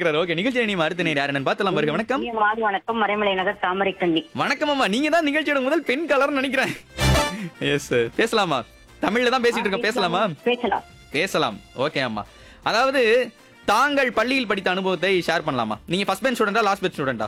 கேக்குறாரு ஓகே நிகழ்ச்சி நீ அடுத்த நேர் யாருன்னு பார்த்தலாம் பாருங்க வணக்கம் இனிய மாலை வணக்கம் மறைமலை நகர் தாமரைக்கண்ணி வணக்கம் அம்மா நீங்க தான் நிகழ்ச்சியோட முதல் பெண் கலர்னு நினைக்கிறேன் எஸ் சார் பேசலாமா தமிழ்ல தான் பேசிட்டு இருக்கோம் பேசலாமா பேசலாம் பேசலாம் ஓகே அம்மா அதாவது தாங்கள் பள்ளியில் படித்த அனுபவத்தை ஷேர் பண்ணலாமா நீங்க ஃபர்ஸ்ட் பெஞ்ச் ஸ்டூடெண்டா லாஸ்ட் பெஞ்ச் ஸ்டூடெண்டா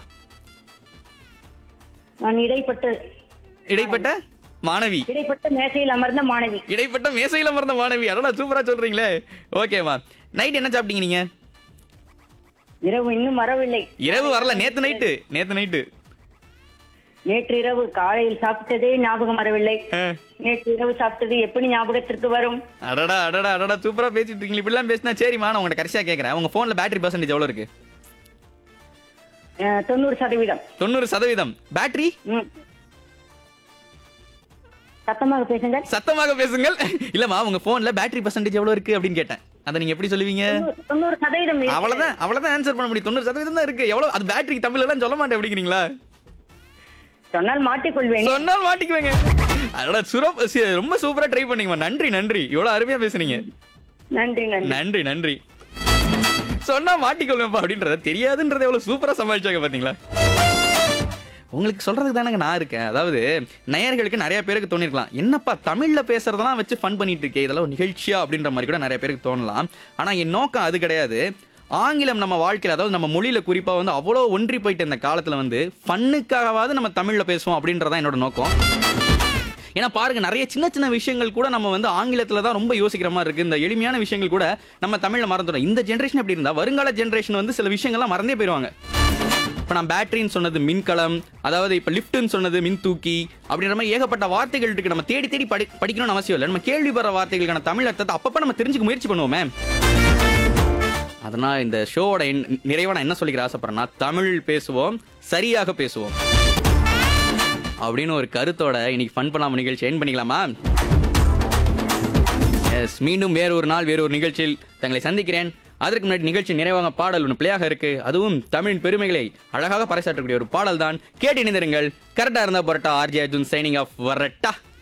நான் இடைப்பட்டு இடைப்பட்ட மாணவி இடைப்பட்ட மேசையில் அமர்ந்த மாணவி இடைப்பட்ட மேசையில மறந்த மாணவி அடடா சூப்பரா சொல்றீங்களே ஓகேம்மா நைட் என்ன சாப்பிட்டீங்க நீங்க இரவு இன்னும் வரவில்லை இரவு வரல நேத்து நைட்டு நேத்து நைட்டு நேற்று இரவு காலையில் சாப்பிட்டதே ஞாபகம் வரவில்லை நேற்று இரவு சாப்பிட்டது எப்படி ஞாபகத்திற்கு வரும் அடடா அடடா அடடா சூப்பரா பேசிட்டு இருக்கீங்க இப்படிலாம் பேசினா சரிம்மா நான் உங்கள்ட்ட கடைசியா கேட்கறேன் உங்க போன்ல பேட்டரி பர்சன்டேஜ் எவ்வளவு இருக்கு அஹ், தொண்ணூறு சதவீதம் தொண்ணூறு சதவீதம் பேட்டரி ம். சத்தமாக பேசுங்க சத்தமாக பேசுங்கள் இல்லம்மா உங்க போன்ல பேட்டரி பர்சன்டேஜ் எவ்வளவு இருக்கு அப்படின்னு கேட்டேன் அதை நீங்க எப்படி சொல்லுவீங்க தொண்ணூறு- தொண்ணூறு சதவீதம் இருக்கு. அவ்வளவுதான் அவ்வளவுதான் ஆன்சர் பண்ண முடியும் தொண்ணூறு சதவீதம் தான் இருக்கு எவ்வளவு அது பேட்டரி தமிழ்ல எல்லாம் சொல்ல மாட்டேன் அப்படிங்கிறீங்களா சொன்னால் மாட்டிக்கொள்வேன் சொன்னால் மாட்டிக்குவேங்க அதோட சுரப் சி- ரொம்ப சூப்பரா ட்ரை பண்ணீங்கம்மா நன்றி நன்றி இவ்வளவு அருமையா பேசுனீங்க நன்றி நன்றி நன்றி நன்றி சொன்னா மாட்டிக்கொள்வேன்ப்பா அப்படின்றத தெரியாதுன்றத எவ்வளவு சூப்பரா சமாளிச்சாங்க பாத்தீங்களா உங்களுக்கு சொல்றதுக்கு தானங்க நான் இருக்கேன் அதாவது நேயர்களுக்கு நிறைய பேருக்கு தோணிருக்கலாம் என்னப்பா தமிழ்ல பேசுறதெல்லாம் வச்சு ஃபன் பண்ணிட்டு இருக்கே இதெல்லாம் ஒரு நிகழ்ச்சியா அப்படின்ற மாதிரி கூட நிறைய பேருக்கு தோணலாம் ஆனா என் நோக்கம் அது கிடையாது ஆங்கிலம் நம்ம வாழ்க்கையில அதாவது நம்ம மொழியில குறிப்பா வந்து அவ்வளோ ஒன்றி போயிட்டு இந்த காலத்துல வந்து ஃபன்னுக்காகவாவது நம்ம தமிழ்ல பேசுவோம் அப்படின்றதான் என்னோட நோக்கம் ஏன்னா பாருங்க நிறைய சின்ன சின்ன விஷயங்கள் கூட நம்ம வந்து ஆங்கிலத்துல தான் ரொம்ப யோசிக்கிற மாதிரி இருக்கு இந்த எளிமையான விஷயங்கள் கூட நம்ம தமிழ்ல மறந்துடும் இந்த ஜென்ரேஷன் எப்படி இருந்தா வருங்கால ஜென்ரேஷன் வந்து சில விஷயங்கள்லாம் மறந்தே போயிடுவாங்க இப்போ நான் பேட்டரின்னு சொன்னது மின்கலம் அதாவது இப்போ லிஃப்ட்னு சொன்னது மின் தூக்கி அப்படின்ற மாதிரி ஏகப்பட்ட வார்த்தைகள் இருக்கு நம்ம தேடி தேடி படி படிக்கணும்னு அவசியம் இல்லை நம்ம கேள்விப்படுற வார்த்தைகளுக்கான தமிழ் அர்த்தத்தை அப்பப்போ நம்ம தெரிஞ்சுக்க முயற்சி பண்ணுவோமே அதனால் இந்த ஷோவோட நிறைவா நான் என்ன சொல்லிக்கிற ஆசைப்படுறேன்னா தமிழ் பேசுவோம் சரியாக பேசுவோம் அப்படின்னு ஒரு கருத்தோட இன்னைக்கு ஃபன் பண்ணாம நிகழ்ச்சி என் பண்ணிக்கலாமா எஸ் மீண்டும் வேறு ஒரு நாள் வேறு ஒரு நிகழ்ச்சியில் தங்களை சந்திக்கிறேன் அதற்கு முன்னாடி நிகழ்ச்சி நிறைவாக பாடல் ஒன்று பிள்ளையாக இருக்கு அதுவும் தமிழின் பெருமைகளை அழகாக பறைசாற்றக்கூடிய ஒரு பாடல் தான் கேட்டு இணைந்திருங்கள் கரெக்டாக இருந்தா போரட்டா ஆர்ஜி அர்ஜுன் சைனிங் ஆஃப் வரட்டா